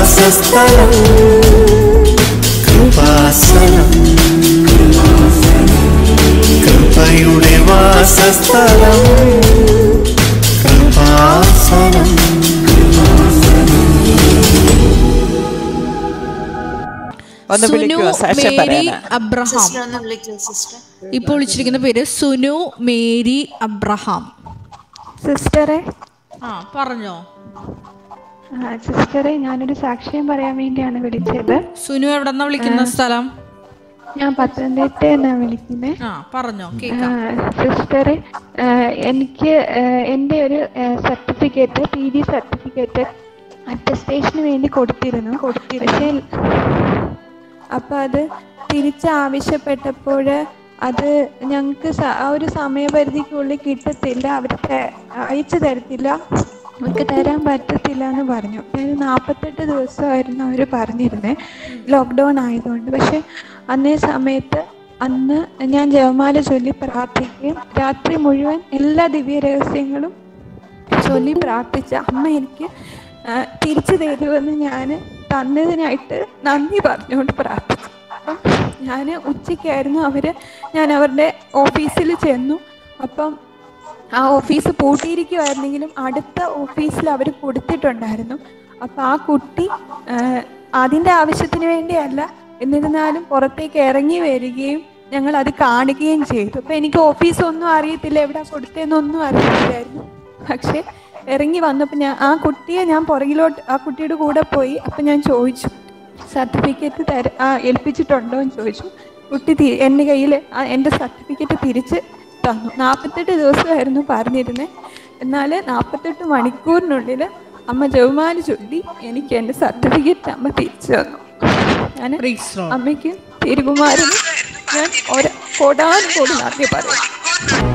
വാസസ്ഥലം കൃപാസനം കൃപയുടെ വാസസ്ഥലം കൃപാസനം ഒന്ന് സുനു വിളിക്കുവോ സാക്ഷ്യം മേരി പറയാനാ അബ്രഹാം സിസ്റ്റർ ഒന്ന് വിളിക്കൂ സിസ്റ്റർ ഇപ്പോൾ വിളിച്ചിരിക്കുന്ന പേര് സുനു മേരി അബ്രഹാം സിസ്റ്ററെ ആ പറഞ്ഞോ ആ, സിസ്റ്ററെ ഞാനൊരു സാക്ഷ്യം പറയാൻ വേണ്ടിയാണ് വിളിച്ചത് സുനു എവിടെന്നാ വിളിക്കുന്ന സ്ഥലം ഞാൻ പത്തനംതിട്ട എന്നാണ് വിളിക്കുന്നത് ആ പറഞ്ഞോ കേക്കാം സിസ്റ്ററെ ആ, എനിക്ക് ആ, എൻ്റെ ഒരു സർട്ടിഫിക്കറ്റ് പി ജി സർട്ടിഫിക്കറ്റ് അറ്റസ്റ്റേഷന് വേണ്ടി കൊടുത്തിരുന്നു കൊടുത്തിരുന്നു അപ്പോൾ അത് തിരിച്ച് ആവശ്യപ്പെട്ടപ്പോൾ അത് ഞങ്ങൾക്ക് ആ ഒരു സമയപരിധിക്കുള്ളിൽ കിട്ടത്തില്ല അവർ അയച്ചു തരത്തില്ല അവർക്ക് തരാൻ പറ്റത്തില്ല എന്ന് പറഞ്ഞു അതായത് നാൽപ്പത്തെട്ട് ദിവസമായിരുന്നു അവർ പറഞ്ഞിരുന്നത് ലോക്ക്ഡൗൺ ആയതുകൊണ്ട് പക്ഷെ അന്നേ സമയത്ത് അന്ന് ഞാൻ ജപമാല ചൊല്ലി പ്രാർത്ഥിക്കുകയും രാത്രി മുഴുവൻ എല്ലാ ദിവ്യ രഹസ്യങ്ങളും ചൊല്ലി പ്രാർത്ഥിച്ച അമ്മ എനിക്ക് ആ, തിരിച്ചു തരുമെന്ന് ഞാൻ തന്നതിനായിട്ട് നന്ദി പറഞ്ഞുകൊണ്ട് പ്രാർത്ഥിച്ചു അപ്പം ഞാൻ ഉച്ചയ്ക്കായിരുന്നു അവർ ഞാൻ അവരുടെ ഓഫീസിൽ ചെന്നു അപ്പം ആ ഓഫീസ് പൂട്ടിയിരിക്കുമായിരുന്നെങ്കിലും അടുത്ത ഓഫീസിൽ അവർ കൊടുത്തിട്ടുണ്ടായിരുന്നു അപ്പം ആ കുട്ടി ആ, അതിൻ്റെ ആവശ്യത്തിന് വേണ്ടിയല്ല എന്നിരുന്നാലും പുറത്തേക്ക് ഇറങ്ങി വരികയും ഞങ്ങൾ അത് കാണുകയും ചെയ്തു അപ്പം എനിക്ക് ഓഫീസൊന്നും അറിയത്തില്ല എവിടെ കൊടുത്തതെന്നൊന്നും അറിയത്തില്ലായിരുന്നു പക്ഷേ ഇറങ്ങി വന്നപ്പോൾ ഞാൻ ആ കുട്ടിയെ ഞാൻ പുറകിലോട്ട് ആ കുട്ടിയുടെ കൂടെ പോയി അപ്പം ഞാൻ ചോദിച്ചു സർട്ടിഫിക്കറ്റ് തര ആ ഏൽപ്പിച്ചിട്ടുണ്ടോ എന്ന് ചോദിച്ചു കുട്ടി തി എൻ്റെ കയ്യിൽ എൻ്റെ സർട്ടിഫിക്കറ്റ് തിരിച്ച് തന്നു നാൽപ്പത്തെട്ട് ദിവസമായിരുന്നു പറഞ്ഞിരുന്നത് എന്നാൽ നാൽപ്പത്തെട്ട് മണിക്കൂറിനുള്ളിൽ അമ്മ ജവമാല ചൊല്ലി എനിക്ക് എൻ്റെ സർട്ടിഫിക്കറ്റ് അമ്മ തിരിച്ചു തന്നു ഞാൻ Praise Lord. അമ്മയ്ക്ക് തിരുകുമാരനും ഞാൻ ഒരു കോടാനും കോടി നന്ദി പറയും